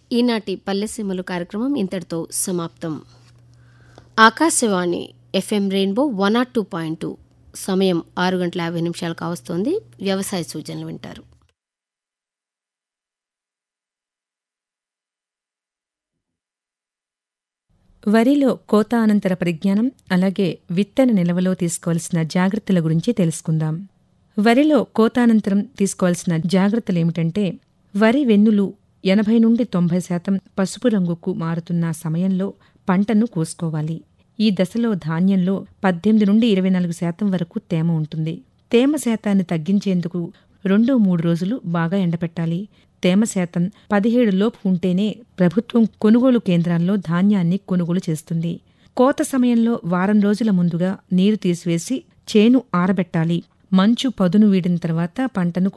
ఈనాటి పల్లెసీమలు కార్యక్రమం ఇంతటితో సమాప్తం Akashvani FM rainbow one nought two point two సమయం ఆరు గంటల యాభై నిమిషాలు కావస్తోంది వ్యవసాయ సూచనలు వింటారు వరిలో కోత అనంతర పరిజ్ఞానం అలాగే విత్తన నిల్వలో తీసుకోవాల్సిన జాగ్రత్తల గురించి తెలుసుకుందాం వరిలో కోత అనంతరం తీసుకోవాల్సిన జాగ్రత్తలేమిటంటే వరి వెన్నులు ఎనభై నుండి తొంభై శాతం పసుపు రంగుకు మారుతున్న సమయంలో పంటను కోసుకోవాలి ఈ దశలో ధాన్యంలో పద్దెనిమిది నుండి ఇరవై నాలుగు శాతం వరకు తేమ ఉంటుంది తేమ శాతాన్ని తగ్గించేందుకు రెండు మూడు రోజులు బాగా ఎండపెట్టాలి తేమ శాతం పదిహేడు లోపు ఉంటేనే ప్రభుత్వం కొనుగోలు కేంద్రాల్లో ధాన్యాన్ని కొనుగోలు చేస్తుంది కోత సమయంలో వారం రోజుల ముందుగా నీరు తీసివేసి చేను ఆరబెట్టాలి మంచు పదును వీడిన తర్వాత పంటను